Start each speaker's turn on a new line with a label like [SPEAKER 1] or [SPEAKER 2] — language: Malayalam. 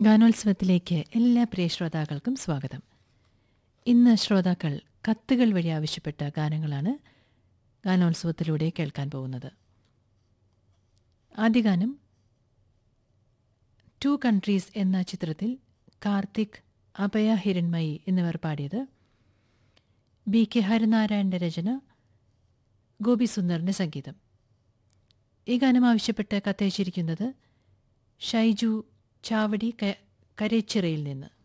[SPEAKER 1] ഗാനോത്സവത്തിലേക്ക് എല്ലാ പ്രിയ ശ്രോതാക്കൾക്കും സ്വാഗതം ഇന്ന് ശ്രോതാക്കൾ കത്തുകൾ വഴി ആവശ്യപ്പെട്ട ഗാനങ്ങളാണ് ഗാനോത്സവത്തിലൂടെ കേൾക്കാൻ പോകുന്നത് ആദ്യ ഗാനം ടു കൺട്രീസ് എന്ന ചിത്രത്തിൽ കാർത്തിക് അഭയ ഹിരൺമയി എന്നിവർ പാടിയത് ബി കെ ഹരിനാരായണന്റെ രചന ഗോപി സുന്ദറിന്റെ സംഗീതം ഈ ഗാനം ആവശ്യപ്പെട്ട് കത്തയച്ചിരിക്കുന്നത് ഷൈജു ചാവടി ക- കരേച്ചിറയിൽ നിന്ന്